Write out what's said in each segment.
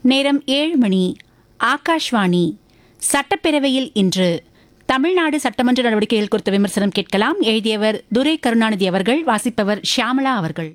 நேரம் ஏழு மணி ஆகாஷ்வாணி சட்டப்பேரவையில் இன்று தமிழ்நாடு சட்டமன்ற நடவடிக்கைகள் குறித்த விமர்சனம் கேட்கலாம் எழுதியவர் துரை கருணாநிதி அவர்கள் வாசிப்பவர் ஷியாமளா அவர்கள்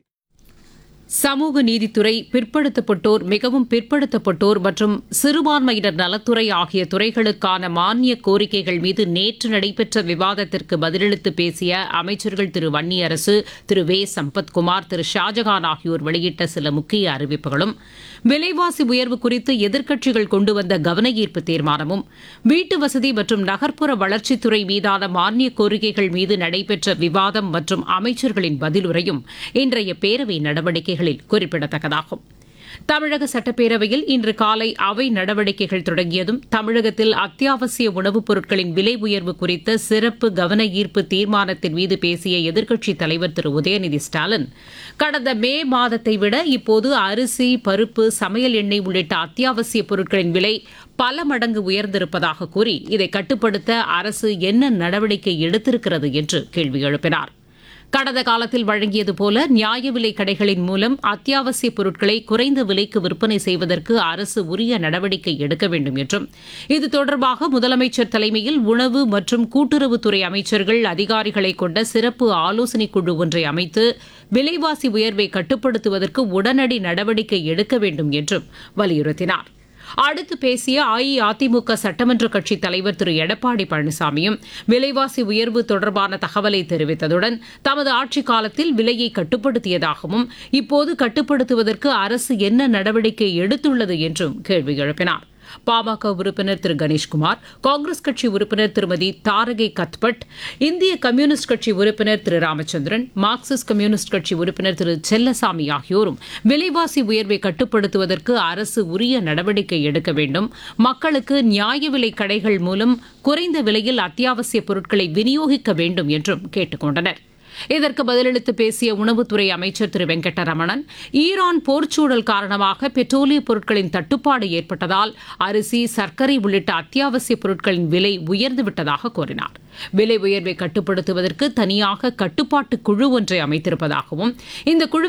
சமூக நீதித்துறை பிற்படுத்தப்பட்டோர் மிகவும் பிற்படுத்தப்பட்டோர் மற்றும் சிறுபான்மையினர் நலத்துறை ஆகிய துறைகளுக்கான மானிய கோரிக்கைகள் மீது நேற்று நடைபெற்ற விவாதத்திற்கு பதிலளித்து பேசிய அமைச்சர்கள் திரு வன்னியரசு திரு வே சம்பத்குமார் திரு ஷாஜகான் ஆகியோர் வெளியிட்ட சில முக்கிய அறிவிப்புகளும் விலைவாசி உயர்வு குறித்து எதிர்க்கட்சிகள் கொண்டு வந்த கவன ஈர்ப்பு தீர்மானமும் வீட்டு வசதி மற்றும் நகர்ப்புற வளர்ச்சித்துறை மீதான மானிய கோரிக்கைகள் மீது நடைபெற்ற விவாதம் மற்றும் அமைச்சர்களின் பதிலுரையும் இன்றைய பேரவை நடவடிக்கைகளில் குறிப்பிடத்தக்கதாகும் தமிழக சட்டப்பேரவையில் இன்று காலை அவை நடவடிக்கைகள் தொடங்கியதும் தமிழகத்தில் அத்தியாவசிய உணவுப் பொருட்களின் விலை உயர்வு குறித்த சிறப்பு கவன ஈர்ப்பு தீர்மானத்தின் மீது பேசிய எதிர்க்கட்சித் தலைவர் திரு உதயநிதி ஸ்டாலின் கடந்த மே மாதத்தை விட இப்போது அரிசி பருப்பு சமையல் எண்ணெய் உள்ளிட்ட அத்தியாவசிய பொருட்களின் விலை பல மடங்கு உயர்ந்திருப்பதாக கூறி இதை கட்டுப்படுத்த அரசு என்ன நடவடிக்கை எடுத்திருக்கிறது என்று கேள்வி எழுப்பினார் கடந்த காலத்தில் வழங்கியது போல நியாய விலை கடைகளின் மூலம் அத்தியாவசிய பொருட்களை குறைந்த விலைக்கு விற்பனை செய்வதற்கு அரசு உரிய நடவடிக்கை எடுக்க வேண்டும் என்றும் இது தொடர்பாக முதலமைச்சர் தலைமையில் உணவு மற்றும் கூட்டுறவுத்துறை அமைச்சர்கள் அதிகாரிகளை கொண்ட சிறப்பு ஆலோசனைக் குழு ஒன்றை அமைத்து விலைவாசி உயர்வை கட்டுப்படுத்துவதற்கு உடனடி நடவடிக்கை எடுக்க வேண்டும் என்றும் வலியுறுத்தினார் அடுத்து பேசிய அஇஅதிமுக சட்டமன்ற கட்சித் தலைவர் திரு எடப்பாடி பழனிசாமியும் விலைவாசி உயர்வு தொடர்பான தகவலை தெரிவித்ததுடன் தமது ஆட்சிக் காலத்தில் விலையை கட்டுப்படுத்தியதாகவும் இப்போது கட்டுப்படுத்துவதற்கு அரசு என்ன நடவடிக்கை எடுத்துள்ளது என்றும் கேள்வி எழுப்பினார் பாமக உறுப்பினர் திரு கணேஷ்குமார் காங்கிரஸ் கட்சி உறுப்பினர் திருமதி தாரகை கத்பட் இந்திய கம்யூனிஸ்ட் கட்சி உறுப்பினர் திரு ராமச்சந்திரன் மார்க்சிஸ்ட் கம்யூனிஸ்ட் கட்சி உறுப்பினர் திரு செல்லசாமி ஆகியோரும் விலைவாசி உயர்வை கட்டுப்படுத்துவதற்கு அரசு உரிய நடவடிக்கை எடுக்க வேண்டும் மக்களுக்கு நியாய விலை கடைகள் மூலம் குறைந்த விலையில் அத்தியாவசிய பொருட்களை விநியோகிக்க வேண்டும் என்றும் கேட்டுக் கொண்டனர் இதற்கு பதிலளித்து பேசிய உணவுத்துறை அமைச்சர் திரு வெங்கட்டரமணன் ஈரான் போர்ச்சூழல் காரணமாக பெட்ரோலிய பொருட்களின் தட்டுப்பாடு ஏற்பட்டதால் அரிசி சர்க்கரை உள்ளிட்ட அத்தியாவசிய பொருட்களின் விலை உயர்ந்துவிட்டதாக கூறினார் விலை உயர்வை கட்டுப்படுத்துவதற்கு தனியாக கட்டுப்பாட்டு குழு ஒன்றை அமைத்திருப்பதாகவும் இந்த குழு